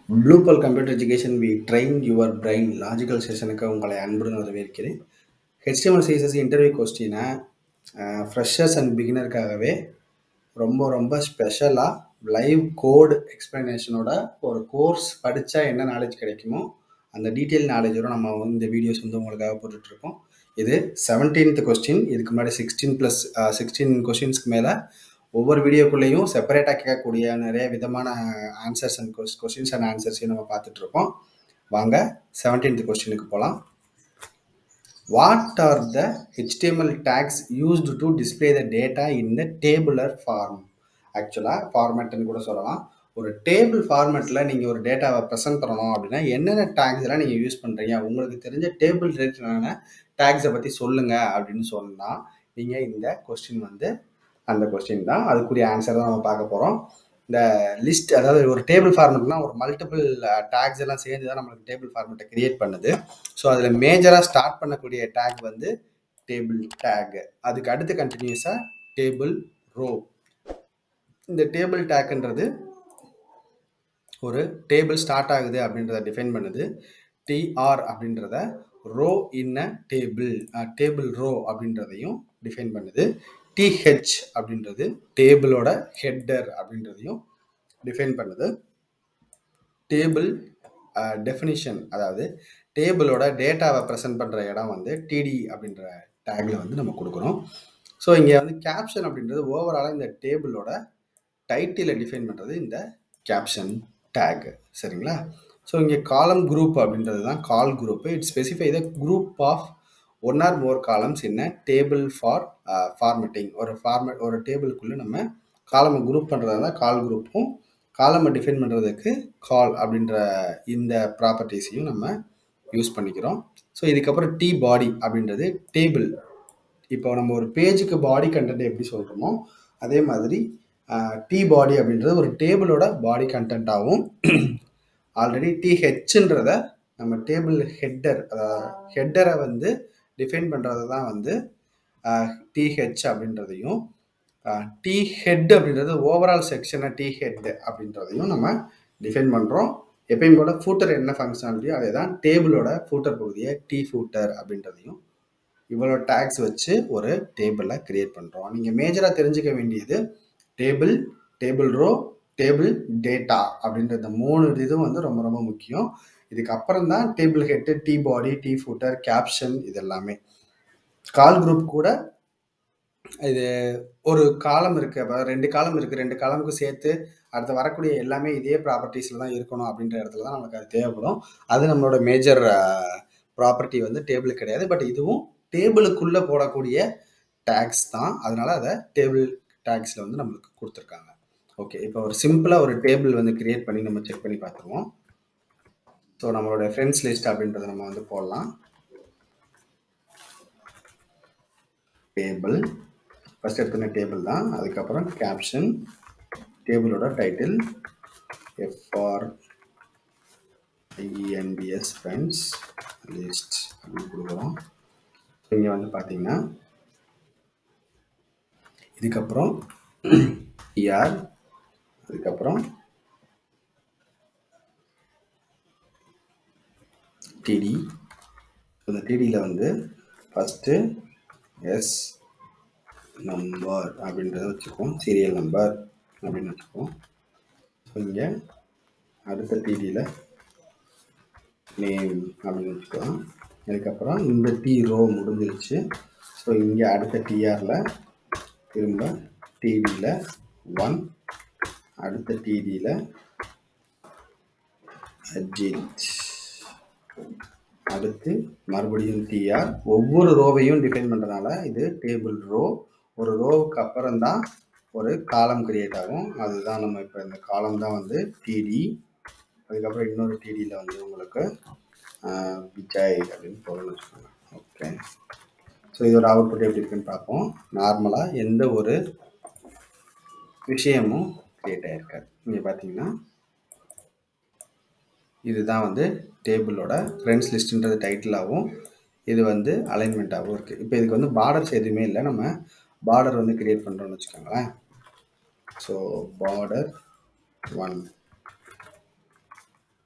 ப்ளூபல் computer education we train your brain logical செஷனுக்கு உங்களை அன்புடன் வரவேற்கிறேன் ஹெச்டிஎம்எல் சிஎஸ்எஸ் இன்டர்வியூ கொஸ்டினை ஃப்ரெஷர்ஸ் அண்ட் பிகினருக்காகவே ரொம்ப ரொம்ப ஸ்பெஷலாக லைவ் கோடு எக்ஸ்ப்ளனேஷனோட ஒரு கோர்ஸ் படித்தா என்ன நாலேஜ் கிடைக்குமோ அந்த டீட்டெயில் நாலேஜோட நம்ம வந்து இந்த வீடியோஸ் வந்து உங்களுக்காக போட்டுட்ருக்கோம் இது செவன்டீன்த் கொஸ்டின் இதுக்கு முன்னாடி சிக்ஸ்டீன் ப்ளஸ் சிக்ஸ்டீன் கொஸ்டின்ஸ்க்கு மேலே ஒவ்வொரு வீடியோக்குள்ளேயும் செப்பரேட்டாக கேட்கக்கூடிய நிறைய விதமான ஆன்சர்ஸ் அண்ட் கொஸ்டின்ஸ் அண்ட் ஆன்சர்ஸையும் நம்ம பார்த்துட்ருக்கோம் வாங்க செவன்டீன்த் கொஸ்டினுக்கு போகலாம் what are the HTML tags used to display the data in the tabular form ஆக்சுவலாக ஃபார்மேட்டுன்னு கூட சொல்லலாம் ஒரு டேபிள் ஃபார்மேட்டில் நீங்கள் ஒரு டேட்டாவை ப்ரெசென்ட் பண்ணணும் அப்படின்னா என்னென்ன டேக்ஸ் எல்லாம் நீங்கள் யூஸ் பண்ணுறீங்க உங்களுக்கு தெரிஞ்ச டேபிள் ரிலேட்டடான டேக்ஸை பற்றி சொல்லுங்கள் அப்படின்னு சொன்னால் நீங்கள் இந்த கொஸ்டின் வந்து அந்த கொஸ்டின் தான் அதுக்குரிய ஆன்சர் தான் நம்ம பார்க்க போகிறோம் இந்த லிஸ்ட் அதாவது ஒரு டேபிள் ஃபார்மெட்னா ஒரு மல்டிபிள் டேக்ஸ் எல்லாம் சேர்ந்து தான் நம்மளுக்கு டேபிள் ஃபார்மெட்டை கிரியேட் பண்ணுது ஸோ அதில் மேஜராக ஸ்டார்ட் பண்ணக்கூடிய டேக் வந்து டேபிள் டேக் அதுக்கு அடுத்து கண்டினியூஸாக டேபிள் ரோ இந்த டேபிள் டேக்குன்றது ஒரு டேபிள் ஸ்டார்ட் ஆகுது அப்படின்றத டிஃபைன் பண்ணுது டிஆர் அப்படின்றத row in a table table row அப்படின்றதையும் டிஃபைன் பண்ணுது டிஹெச் அப்படின்றது டேபிளோட ஹெட்டர் அப்படின்றதையும் டிஃபைன் பண்ணுது டேபிள் டெஃபினிஷன் அதாவது டேபிளோட டேட்டாவை ப்ரெசென்ட் பண்ணுற இடம் வந்து டிடி அப்படின்ற டேக்கில் வந்து நம்ம கொடுக்குறோம் ஸோ இங்கே வந்து கேப்ஷன் அப்படின்றது ஓவராலாக இந்த டேபிளோட டைட்டிலை டிஃபைன் பண்ணுறது இந்த கேப்ஷன் டேக் சரிங்களா ஸோ இங்கே காலம் குரூப் அப்படின்றது தான் col group it specify the group of one or more columns என்ன டேபிள் ஃபார் ஃபார்மேட்டிங் ஒரு ஃபார்மேட் ஒரு டேபிளுக்குள்ளே நம்ம காலமை குரூப் பண்ணுறதா தான் கால் குரூப்பும் காலமை டிஃபைன் பண்ணுறதுக்கு கால் அப்படின்ற இந்த ப்ராப்பர்ட்டிஸையும் நம்ம யூஸ் பண்ணிக்கிறோம் ஸோ இதுக்கப்புறம் டி பாடி அப்படின்றது டேபிள் இப்போ நம்ம ஒரு பேஜுக்கு பாடி கண்டென்ட் எப்படி சொல்கிறோமோ அதே மாதிரி டி பாடி அப்படின்றது ஒரு டேபிளோட பாடி கண்டென்ட்டாகவும் ஆல்ரெடி டிஹெச்ன்றத நம்ம டேபிள் ஹெட்டர் ஹெட்டரை வந்து டிஃபைன் பண்ணுறது தான் வந்து டிஹெச் அப்படின்றதையும் டி ஹெட் அப்படின்றது ஓவரால் செக்ஷனை டி ஹெட் அப்படின்றதையும் நம்ம டிஃபைன் பண்ணுறோம் எப்பயும் போல் ஃபூட்டர் என்ன ஃபங்க்ஷனாலிட்டியோ அதே தான் டேபிளோட ஃபூட்டர் பகுதியை டி ஃபூட்டர் அப்படின்றதையும் இவ்வளோ டேக்ஸ் வச்சு ஒரு டேபிளை க்ரியேட் பண்ணுறோம் நீங்கள் மேஜராக தெரிஞ்சுக்க வேண்டியது table table row table data அப்படின்ற இந்த மூணு இதுவும் வந்து ரொம்ப ரொம்ப முக்கியம் இதுக்கப்புறம் தான் table head T body T footer caption இது எல்லாமே கால் குரூப் கூட இது ஒரு காலம் இருக்குது ரெண்டு காலம் இருக்குது ரெண்டு காலமுக்கு சேர்த்து அடுத்து வரக்கூடிய எல்லாமே இதே ப்ராப்பர்ட்டிஸில் தான் இருக்கணும் அப்படின்ற இடத்துல தான் நமக்கு அது தேவைப்படும் அது நம்மளோட மேஜர் ப்ராப்பர்ட்டி வந்து டேபிள் கிடையாது பட் இதுவும் டேபிளுக்குள்ளே போடக்கூடிய டேக்ஸ் தான் அதனால அதை டேபிள் டேக்ஸில் வந்து நம்மளுக்கு கொடுத்துருக்காங்க ஓகே இப்போ ஒரு சிம்பிளாக ஒரு டேபிள் வந்து கிரியேட் பண்ணி நம்ம செக் பண்ணி பார்த்துருவோம் ஸோ நம்மளோட ஃப்ரெண்ட்ஸ் லிஸ்ட் அப்படின்றத நம்ம வந்து போடலாம் டேபிள் ஃபஸ்ட் எடுத்துன டேபிள் தான் அதுக்கப்புறம் கேப்ஷன் டேபிளோட title FR INBS friends list அப்படின்னு கொடுக்குறோம் இங்கே வந்து பார்த்தீங்கன்னா இதுக்கப்புறம் இஆர் அதுக்கப்புறம் டிடி இந்த டிடியில் வந்து ஃபஸ்ட்டு எஸ் நம்பர் அப்படின்றத வச்சுக்குவோம் சீரியல் நம்பர் அப்படின்னு வச்சுக்குவோம் ஸோ இங்கே அடுத்த டிடியில் நேம் அப்படின்னு வச்சுக்கலாம் அதுக்கப்புறம் இந்த டி ரோ முடிஞ்சிருச்சு ஸோ இங்கே அடுத்த டிஆரில் திரும்ப டிடியில் ஒன் அடுத்த டிடியில் அஜித் அடுத்து மறுபடியும் டிஆர் ஒவ்வொரு ரோவையும் டிஃபைன் பண்ணுறதுனால இது டேபிள் ரோ ஒரு ரோவுக்கு அப்புறம் தான் ஒரு காலம் கிரியேட் ஆகும் அதுதான் நம்ம இப்போ இந்த காலம் தான் வந்து டிடி அதுக்கப்புறம் இன்னொரு டிடியில் வந்து உங்களுக்கு விஜய் அப்படின்னு போகணும்னு வச்சுக்கோங்க ஓகே ஸோ இதோட அவுட்புட் எப்படி இருக்குன்னு பார்ப்போம் நார்மலாக எந்த ஒரு விஷயமும் கிரியேட் ஆகிருக்காது இங்கே பார்த்தீங்கன்னா இதுதான் வந்து டேபிளோட ஃப்ரெண்ட்ஸ் லிஸ்ட்டுன்றது டைட்டிலாகவும் இது வந்து அலைன்மெண்ட்டாகவும் இருக்குது இப்போ இதுக்கு வந்து பார்டர்ஸ் எதுவுமே இல்லை நம்ம பார்டர் வந்து கிரியேட் பண்ணுறோம்னு வச்சுக்கோங்களேன் ஸோ பார்டர் ஒன்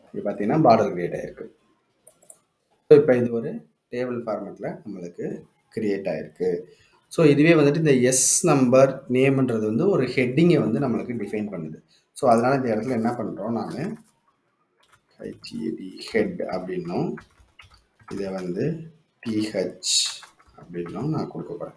இது பார்த்தீங்கன்னா பார்டர் கிரியேட் ஆயிருக்கு ஸோ இப்போ இது ஒரு டேபிள் ஃபார்மேட்டில் நம்மளுக்கு கிரியேட் ஆயிருக்கு ஸோ இதுவே வந்துட்டு இந்த எஸ் நம்பர் நேம்ன்றது வந்து ஒரு ஹெட்டிங்கை வந்து நம்மளுக்கு டிஃபைன் பண்ணுது ஸோ அதனால் இந்த இடத்துல என்ன பண்ணுறோம் நான் ஹெச்இடி ஹெட் அப்படின்னும் இதை வந்து டிஹெச் அப்படின்னும் நான் கொடுக்க போகிறேன்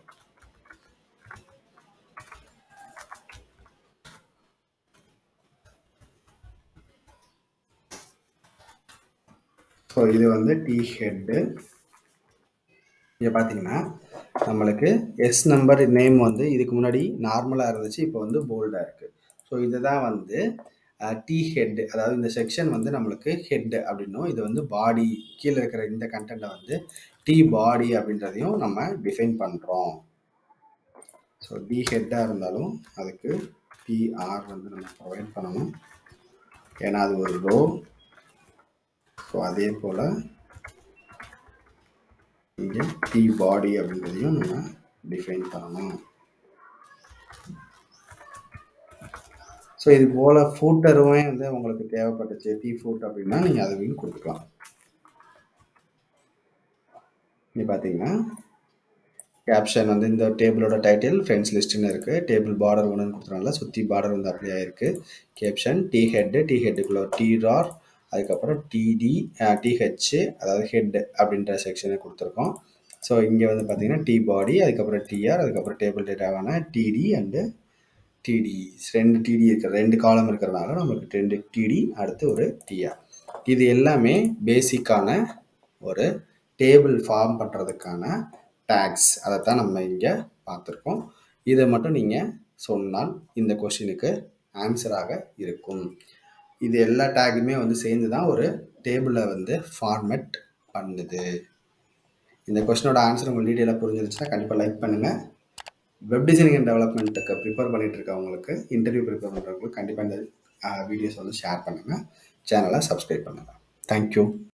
ஸோ இது வந்து டி ஹெட்டு இங்கே பார்த்தீங்கன்னா நம்மளுக்கு எஸ் நம்பர் நேம் வந்து இதுக்கு முன்னாடி நார்மலாக இருந்துச்சு இப்போ வந்து போல்டாக இருக்குது ஸோ இதுதான் வந்து டி ஹெட் அதாவது இந்த செக்ஷன் வந்து நம்மளுக்கு ஹெட் அப்படின்னும் இது வந்து பாடி கீழே இருக்கிற இந்த கண்டென்ட்டை வந்து டி பாடி அப்படின்றதையும் நம்ம டிஃபைன் பண்ணுறோம் ஸோ டி ஹெட்டாக இருந்தாலும் அதுக்கு டிஆர் வந்து நம்ம ப்ரொவைட் பண்ணணும் ஏன்னா அது ஒரு ரோ ஸோ அதே போல் இங்கே டி பாடி அப்படின்றதையும் நம்ம டிஃபைன் பண்ணணும் ஸோ இது போல் ஃபூட்டருமே வந்து உங்களுக்கு தேவைப்பட்டுச்சு டி ஃபூட் அப்படின்னா நீங்கள் அதுவையும் கொடுத்துக்கலாம் இங்கே பார்த்தீங்கன்னா கேப்ஷன் வந்து இந்த டேபிளோட டைட்டில் ஃப்ரெண்ட்ஸ் லிஸ்ட்டுன்னு இருக்குது டேபிள் பார்டர் ஒன்றுன்னு கொடுத்துருனால சுற்றி பார்டர் வந்து அப்ளை ஆகிருக்கு கேப்ஷன் டி ஹெட்டு டி ஹெட்டுக்குள்ள டி ரார் அதுக்கப்புறம் டிடி டிஹெச் அதாவது ஹெட் அப்படின்ற செக்ஷனை கொடுத்துருக்கோம் ஸோ இங்கே வந்து பார்த்தீங்கன்னா டி பாடி அதுக்கப்புறம் டிஆர் அதுக்கப்புறம் டேபிள் டேட்டாவான டிடி அண்டு டிடி ரெண்டு டிடி இருக்கிற ரெண்டு காலம் இருக்கிறனால நம்மளுக்கு ரெண்டு டிடி அடுத்து ஒரு டிஆர் இது எல்லாமே பேசிக்கான ஒரு டேபிள் ஃபார்ம் பண்ணுறதுக்கான டேக்ஸ் அதைத்தான் நம்ம இங்கே பார்த்துருக்கோம் இதை மட்டும் நீங்கள் சொன்னால் இந்த கொஷினுக்கு ஆன்சராக இருக்கும் இது எல்லா டேக்குமே வந்து சேர்ந்து தான் ஒரு டேபிளை வந்து ஃபார்மேட் பண்ணுது இந்த கொஸ்டினோட ஆன்சர் உங்களுக்கு டீட்டெயிலாக புரிஞ்சிருச்சுன்னா கண்டிப்பாக லைக் பண்ணுங்கள் வெப் டிசைனிங் அண்ட் டெவலப்மெண்ட்டுக்கு ப்ரிப்பேர் பண்ணிட்டு இருக்கவங்களுக்கு இன்டர்வியூ ப்ரிப்பேர் பண்ணுறவங்களுக்கு கண்டிப்பாக இந்த வீடியோஸ் வந்து ஷேர் பண்ணுங்கள் சேனலை சப்ஸ்கிரைப் பண்ணுங்கள் தேங்க்யூ